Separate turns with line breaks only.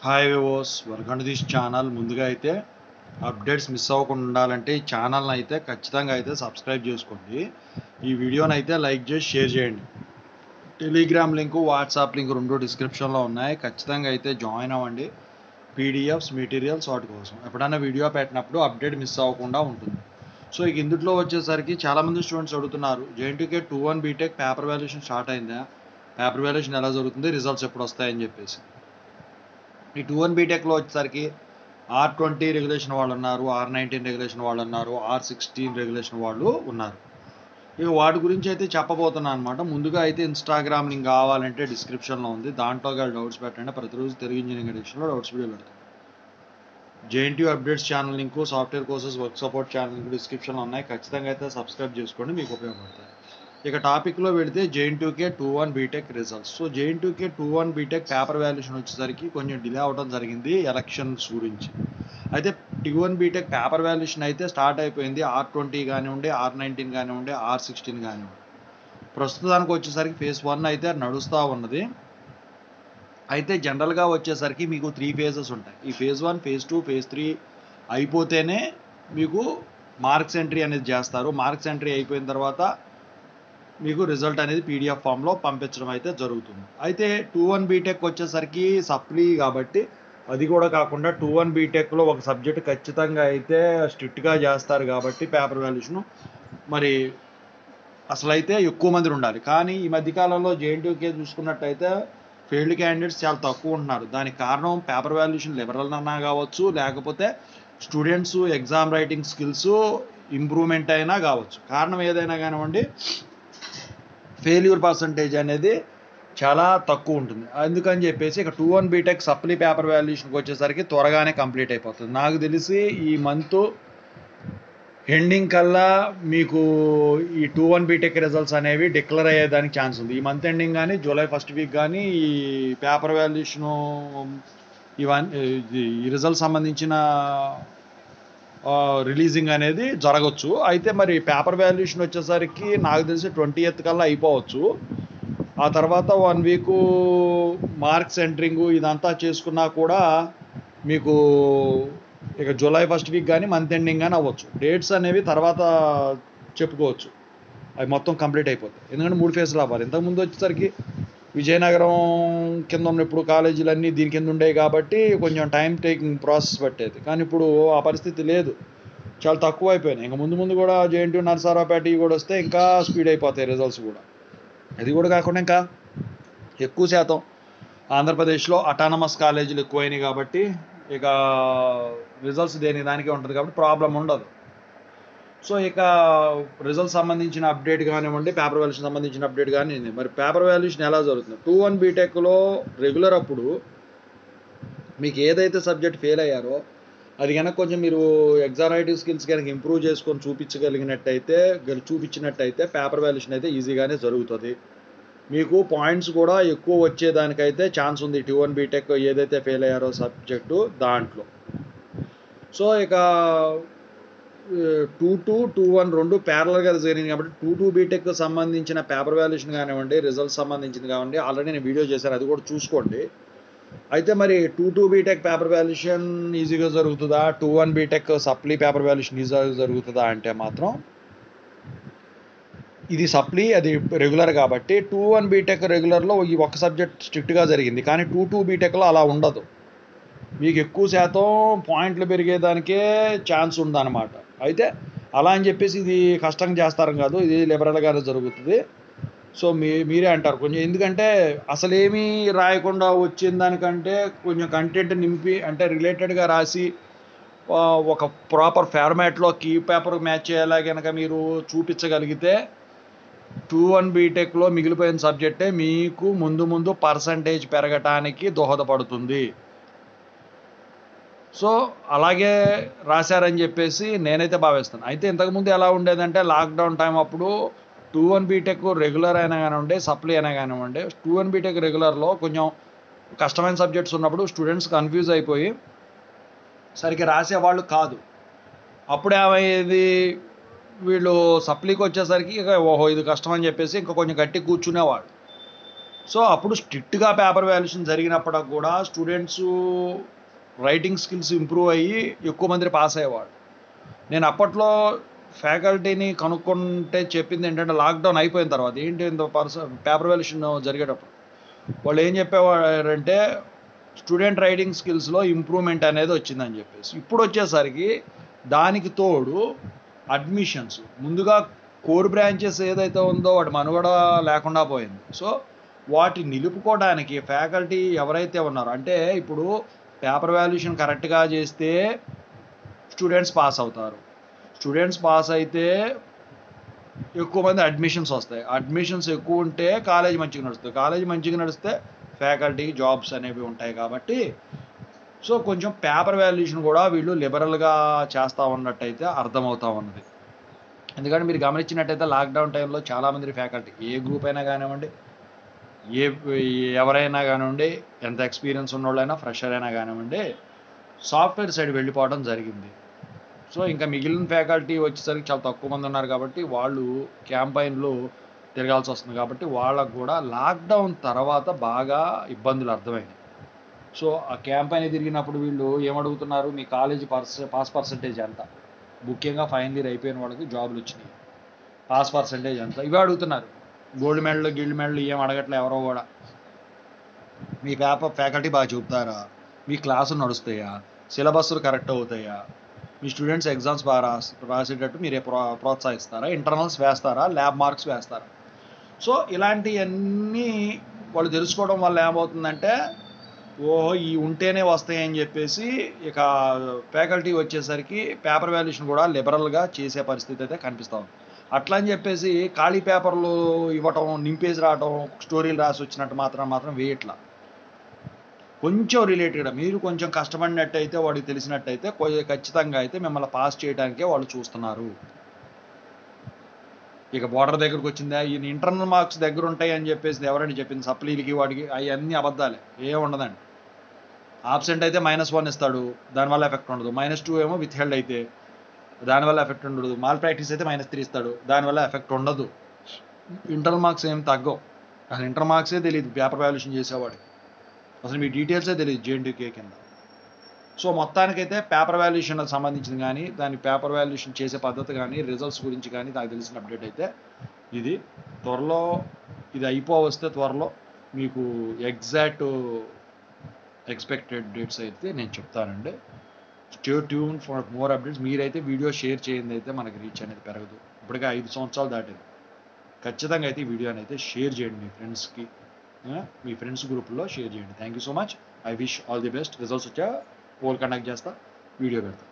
hi వివోస్ welcome to this channel ముందుగా అయితే అప్డేట్స్ మిస్ అవ్వకుండా ఉండాలంటే ఈ ఛానల్ని అయితే ఖచ్చితంగా అయితే సబ్స్క్రైబ్ చేసుకోండి ఈ వీడియోని అయితే లైక్ చేసి షేర్ చేయండి టెలిగ్రామ్ లింక్ వాట్సాప్ లింక్ రెండు డిస్క్రిప్షన్లో ఉన్నాయి ఖచ్చితంగా అయితే జాయిన్ అవ్వండి పీడిఎఫ్స్ మెటీరియల్స్ వాటి కోసం ఎప్పుడైనా వీడియో పెట్టినప్పుడు అప్డేట్ మిస్ అవ్వకుండా ఉంటుంది సో ఇక ఇందులో వచ్చేసరికి చాలామంది స్టూడెంట్స్ అడుగుతున్నారు JNTK two one BTech paper valuation start అయిందా పేపర్ వాల్యుయేషన్ ఎలా జరుగుతుంది రిజల్ట్స్ ఎప్పుడు వస్తాయని చెప్పేసి ఈ టూ వన్ బీటెక్లో వచ్చేసరికి ఆర్ ట్వంటీ రెగ్యులేషన్ వాళ్ళు ఉన్నారు ఆర్ నైన్టీన్ రెగ్యులేషన్ వాళ్ళు ఉన్నారు ఆర్ సిక్స్టీన్ రెగ్యులేషన్ వాళ్ళు ఉన్నారు ఇక వాటి గురించి అయితే చెప్పబోతున్నాను అనమాట ముందుగా అయితే ఇన్స్టాగ్రామ్ లింక్ కావాలంటే డిస్క్రిప్షన్లో ఉంది దాంట్లో గల డౌట్స్ పెట్టండి ప్రతిరోజు తెలుగు ఇంజనీరింగ్ ఎడిషన్లో డౌట్స్ వీడియో పెడతాను JNT updates channel link software courses work support channel link డిస్క్రిప్షన్లో ఉన్నాయి ఖచ్చితంగా అయితే సబ్స్క్రైబ్ చేసుకోండి మీకు ఉపయోగపడతాయి ఇక టాపిక్లో పెడితే JNTUK two one BTech results so JNTUK two one BTech paper valuation వచ్చేసరికి కొంచెం డిలే అవడం జరిగింది ఎలక్షన్స్ గురించి అయితే two one BTech paper valuation అయితే స్టార్ట్ అయిపోయింది ఆర్ ట్వంటీ కానివ్వండి ఆర్ నైన్టీన్ కానివ్వండి ఆర్ సిక్స్టీన్ కానివ్వండి ప్రస్తుతానికి వచ్చేసరికి ఫేజ్ వన్ అయితే నడుస్తూ ఉన్నది అయితే జనరల్గా వచ్చేసరికి మీకు త్రీ ఫేజెస్ ఉంటాయి ఈ phase one phase two phase three అయిపోతేనే మీకు మార్క్స్ ఎంట్రీ అనేది చేస్తారు మార్క్స్ ఎంట్రీ అయిపోయిన తర్వాత మీకు రిజల్ట్ అనేది పీడిఎఫ్ ఫామ్లో పంపించడం అయితే జరుగుతుంది అయితే టూ వన్ బీటెక్ వచ్చేసరికి సప్లీ కాబట్టి అది కూడా కాకుండా టూ వన్ బీటెక్లో ఒక సబ్జెక్ట్ ఖచ్చితంగా అయితే స్ట్రిక్ట్గా చేస్తారు కాబట్టి పేపర్ వాల్యుయేషన్ మరి అసలు అయితే ఎక్కువ మంది ఉండాలి కానీ ఈ మధ్యకాలంలో జేఎన్టీకే చూసుకున్నట్టయితే ఫెయిల్డ్ క్యాండిడేట్స్ చాలా తక్కువ ఉంటున్నారు దానికి కారణం పేపర్ వాల్యుయేషన్ లిబరల్ అన్నా కావచ్చు లేకపోతే students exam writing skills improvement అయినా కావచ్చు కారణం ఏదైనా కానివ్వండి ఫెయిల్యూర్ పర్సంటేజ్ అనేది చాలా తక్కువ ఉంటుంది అందుకని చెప్పేసి ఇక two one BTech supply paper వాల్యుయేషన్కి వచ్చేసరికి త్వరగానే కంప్లీట్ అయిపోతుంది నాకు తెలిసి ఈ మంత్ ఎండింగ్ కల్లా మీకు ఈ టూ వన్ బీటెక్ రిజల్ట్స్ అనేవి డిక్లేర్ అయ్యేదానికి ఛాన్స్ ఉంది ఈ మంత్ ఎండింగ్ కానీ జూలై ఫస్ట్ వీక్ కానీ ఈ పేపర్ వాల్యుయేషను ఇవన్నీ ఈ రిజల్ట్ సంబంధించిన రిలీజింగ్ అనేది జరగచ్చు అయితే మరి పేపర్ వాల్యుయేషన్ వచ్చేసరికి నాకు తెలిసి ట్వంటీ ఎయిత్ కల్లా అయిపోవచ్చు ఆ తర్వాత వన్ వీకు మార్క్స్ ఎంట్రింగ్ ఇదంతా చేసుకున్నా కూడా మీకు ఇక జూలై ఫస్ట్ వీక్ కానీ మంత్ ఎండింగ్ కానీ అవ్వచ్చు డేట్స్ అనేవి తర్వాత చెప్పుకోవచ్చు అవి మొత్తం కంప్లీట్ అయిపోతాయి ఎందుకంటే మూడు ఫేజ్లు అవ్వాలి ఇంతకుముందు వచ్చేసరికి విజయనగరం కింద ఉన్నప్పుడు కాలేజీలన్నీ దీని కింద ఉండేవి కాబట్టి కొంచెం టైం టేకింగ్ ప్రాసెస్ పట్టేది కానీ ఇప్పుడు ఆ పరిస్థితి లేదు చాలా తక్కువ అయిపోయినాయి ఇంకా ముందు ముందు కూడా జేఎన్టీ నరసరావుపేట ఇవి కూడా వస్తే ఇంకా స్పీడ్ అయిపోతాయి రిజల్ట్స్ కూడా అది కూడా కాకుండా ఇంకా ఎక్కువ శాతం ఆంధ్రప్రదేశ్లో అటానమస్ కాలేజీలు ఎక్కువైనాయి కాబట్టి ఇక రిజల్ట్స్ దేని దానికే ఉంటుంది కాబట్టి ప్రాబ్లం ఉండదు సో ఇక రిజల్ట్ సంబంధించిన అప్డేట్ కానివ్వండి పేపర్ వాల్యూషన్ సంబంధించిన అప్డేట్ కానీ మరి పేపర్ వాల్యూషన్ ఎలా జరుగుతుంది టూ వన్ బీటెక్లో రెగ్యులర్ అప్పుడు మీకు ఏదైతే సబ్జెక్ట్ ఫెయిల్ అయ్యారో అది కనుక కొంచెం మీరు ఎగ్జామ్ రైటింగ్ స్కిల్స్ కనుక ఇంప్రూవ్ చేసుకొని చూపించగలిగినట్టయితే గెలు- చూపించినట్టయితే పేపర్ వాల్యుయేషన్ అయితే ఈజీగానే జరుగుతుంది మీకు పాయింట్స్ కూడా ఎక్కువ వచ్చేదానికైతే ఛాన్స్ ఉంది టూ వన్ బీటెక్ ఏదైతే ఫెయిల్ అయ్యారో సబ్జెక్టు దాంట్లో సో ఇక టూ టూ టూ వన్ రెండు ప్యారలల్గా జరిగింది కాబట్టి టూ టూ బీటెక్ సంబంధించిన పేపర్ వాల్యుయేషన్ కానివ్వండి రిజల్ట్ సంబంధించింది కానివ్వండి ఆల్రెడీ నేను వీడియో చేశాను అది కూడా చూసుకోండి అయితే మరి two two BTech paper valuation ఈజీగా జరుగుతుందా two one BTech supply paper valuation ఈజీగా జరుగుతుందా అంటే మాత్రం ఇది సప్లీ అది రెగ్యులర్ కాబట్టి టూ వన్ బీటెక్ రెగ్యులర్లో ఈ ఒక్క సబ్జెక్ట్ స్ట్రిక్ట్గా జరిగింది కానీ టూ టూ బీటెక్లో అలా ఉండదు మీకు ఎక్కువ శాతం పాయింట్లు పెరిగేదానికే ఛాన్స్ ఉందన్నమాట అయితే అలా అని చెప్పేసి ఇది కష్టంగా చేస్తారు కాదు ఇది లిబరల్గానే జరుగుతుంది సో మీ మీరే అంటారు కొంచెం ఎందుకంటే అసలు ఏమీ రాయకుండా వచ్చిన దానికంటే కొంచెం కంటెంట్ నింపి అంటే రిలేటెడ్గా రాసి ఆ, ఒక ప్రాపర్ ఫార్మాట్లో కీ పేపర్ మ్యాచ్ అయ్యేలా కనుక మీరు చూపించగలిగితే టూ వన్ బీటెక్లో మిగిలిపోయిన సబ్జెక్టే మీకు ముందు ముందు పర్సంటేజ్ పెరగటానికి దోహదపడుతుంది సో అలాగే రాశారని చెప్పేసి నేనైతే భావిస్తాను అయితే ఇంతకుముందు ఎలా ఉండేదంటే లాక్డౌన్ టైం అప్పుడు టూ వన్ బీటెక్ రెగ్యులర్ అయినా కానివ్వండి సప్లీ అయినా కానివ్వండి టూ వన్ బీటెక్ రెగ్యులర్లో కొంచెం కష్టమైన సబ్జెక్ట్స్ ఉన్నప్పుడు స్టూడెంట్స్ కన్ఫ్యూజ్ అయిపోయి సరిగ్గా రాసేవాళ్ళు కాదు అప్పుడు ఏమయ్యేది వీళ్ళు సప్లీకి వచ్చేసరికి ఇక ఓహో ఇది కష్టం అని చెప్పేసి ఇంకా కొంచెం గట్టి కూర్చునేవాడు సో అప్పుడు స్ట్రిక్ట్గా పేపర్ వాల్యుయేషన్ జరిగినప్పటికి కూడా స్టూడెంట్స్ రైటింగ్ స్కిల్స్ ఇంప్రూవ్ అయ్యి ఎక్కువ మంది పాస్ అయ్యేవాడు నేను అప్పట్లో ఫ్యాకల్టీని కనుక్కుంటే చెప్పింది ఏంటంటే లాక్డౌన్ అయిపోయిన తర్వాత ఏంటి ఇంత పర్స పేపర్ వాల్యుయేషన్ జరిగేటప్పుడు వాళ్ళు ఏం చెప్పేవారంటే స్టూడెంట్ రైటింగ్ స్కిల్స్లో ఇంప్రూవ్మెంట్ అనేది వచ్చిందని చెప్పేసి ఇప్పుడు వచ్చేసరికి దానికి తోడు అడ్మిషన్స్ ముందుగా కోర్ బ్రాంచెస్ ఏదైతే ఉందో వాటి మనుగడ లేకుండా పోయింది సో వాటి నిలుపుకోవడానికి ఫ్యాకల్టీ ఎవరైతే ఉన్నారో అంటే ఇప్పుడు పేపర్ వాల్యుయేషన్ కరెక్ట్గా చేస్తే స్టూడెంట్స్ పాస్ అవుతారు స్టూడెంట్స్ పాస్ అయితే ఎక్కువ మంది అడ్మిషన్స్ వస్తాయి అడ్మిషన్స్ ఎక్కువ ఉంటే కాలేజ్ మంచిగా నడుస్తుంది కాలేజ్ మంచిగా నడిస్తే ఫ్యాకల్టీకి జాబ్స్ అనేవి ఉంటాయి కాబట్టి సో కొంచెం పేపర్ వాల్యుయేషన్ కూడా వీళ్ళు లిబరల్గా చేస్తూ ఉన్నట్టయితే అర్థమవుతా ఉన్నది ఎందుకంటే మీరు గమనించినట్టయితే లాక్డౌన్ టైంలో చాలామంది ఫ్యాకల్టీ ఏ గ్రూప్ అయినా కానివ్వండి ఏ ఎవరైనా కానివ్వండి ఎంత ఎక్స్పీరియన్స్ ఉన్నోళ్ళైనా ఫ్రెషర్ అయినా కానివ్వండి సాఫ్ట్వేర్ సైడ్ వెళ్ళిపోవడం జరిగింది సో ఇంకా మిగిలిన ఫ్యాకల్టీ వచ్చేసరికి చాలా తక్కువ మంది ఉన్నారు కాబట్టి వాళ్ళు క్యాంపైన్లు తిరగాల్సి వస్తుంది కాబట్టి వాళ్ళకు కూడా లాక్డౌన్ తర్వాత బాగా ఇబ్బందులు అర్థమైంది సో ఆ క్యాంపైన్ తిరిగినప్పుడు వీళ్ళు ఏమడుగుతున్నారు మీ కాలేజీ పర్స పాస్ పర్సంటేజ్ ఎంత ముఖ్యంగా ఫైనల్ ఇయర్ అయిపోయిన వాళ్ళకి జాబులు వచ్చినాయి పాస్ పర్సంటేజ్ ఎంత ఇవి అడుగుతున్నారు గోల్డ్ మెడల్ గిల్డ్ మెడల్ ఏం అడగట్లే ఎవరో కూడా మీ పేపర్ ఫ్యాకల్టీ బాగా చెబుతారా మీ క్లాసులు నడుస్తాయా సిలబస్లు కరెక్ట్ అవుతాయా మీ స్టూడెంట్స్ ఎగ్జామ్స్ బాగా రాస్ రాసేటట్టు మీరే ప్రో ప్రోత్సహిస్తారా ఇంటర్నల్స్ వేస్తారా ల్యాబ్ మార్క్స్ వేస్తారా సో ఇలాంటివన్నీ వాళ్ళు తెలుసుకోవడం వల్ల ఏమవుతుందంటే ఓహో ఈ ఉంటేనే వస్తాయని చెప్పేసి ఇక ఫ్యాకల్టీ వచ్చేసరికి పేపర్ వాల్యుయేషన్ కూడా లిబరల్గా చేసే పరిస్థితి అయితే కనిపిస్తూ ఉంది అట్లా అని చెప్పేసి ఖాళీ పేపర్లు ఇవ్వటం నింపేసి రావటం స్టోరీలు రాసి వచ్చినట్టు మాత్రం మాత్రం వేయట్లా కొంచెం రిలేటెడ్ మీరు కొంచెం కష్టపడినట్టయితే వాడికి తెలిసినట్టయితే కొ- ఖచ్చితంగా అయితే మిమ్మల్ని పాస్ చేయడానికే వాళ్ళు చూస్తున్నారు ఇక బోర్డర్ దగ్గరకు వచ్చిందా ఈయన ఇంటర్నల్ మార్క్స్ దగ్గర ఉంటాయి అని చెప్పేసి ఎవరండి చెప్పింది సప్లీలకి వాడికి అవన్నీ అబద్ధాలే ఏ ఉండదండి ఆబ్సెంట్ అయితే మైనస్ వన్ ఇస్తాడు దానివల్ల ఎఫెక్ట్ ఉండదు మైనస్ టూ ఏమో విత్ హెల్డ్ అయితే దానివల్ల ఎఫెక్ట్ ఉండదు మాల్ ప్రాక్టీస్ అయితే మైనస్ త్రీ ఇస్తాడు దానివల్ల ఎఫెక్ట్ ఉండదు ఇంటర్నల్ మార్క్స్ ఏం తగ్గవు అసలు ఇంటర్ మార్క్సే తెలియదు పేపర్ వాల్యుయేషన్ చేసేవాడికి అసలు మీ డీటెయిల్సే తెలియదు జేఎన్టీకే కింద సో మొత్తానికైతే పేపర్ వాల్యుయేషన్ సంబంధించింది కానీ దాని పేపర్ వాల్యుయేషన్ చేసే పద్ధతి కానీ రిజల్ట్స్ గురించి కానీ నాకు తెలిసిన అప్డేట్ అయితే ఇది త్వరలో ఇది అయిపోవస్తే త్వరలో మీకు ఎగ్జాక్ట్ ఎక్స్పెక్టెడ్ డేట్స్ అయితే నేను చెప్తానండి stay tune for more updates మీరైతే వీడియో షేర్ చేయండి అయితే మనకి రీచ్ అనేది పెరగదు ఇప్పటికే ఐదు సంవత్సరాలు దాటింది ఖచ్చితంగా అయితే ఈ వీడియోని అయితే షేర్ చేయండి మీ ఫ్రెండ్స్కి మీ ఫ్రెండ్స్ గ్రూప్లో షేర్ చేయండి thank you so much I wish all the best results వచ్చా పోల్ కండక్ట్ చేస్తా వీడియో పెడతా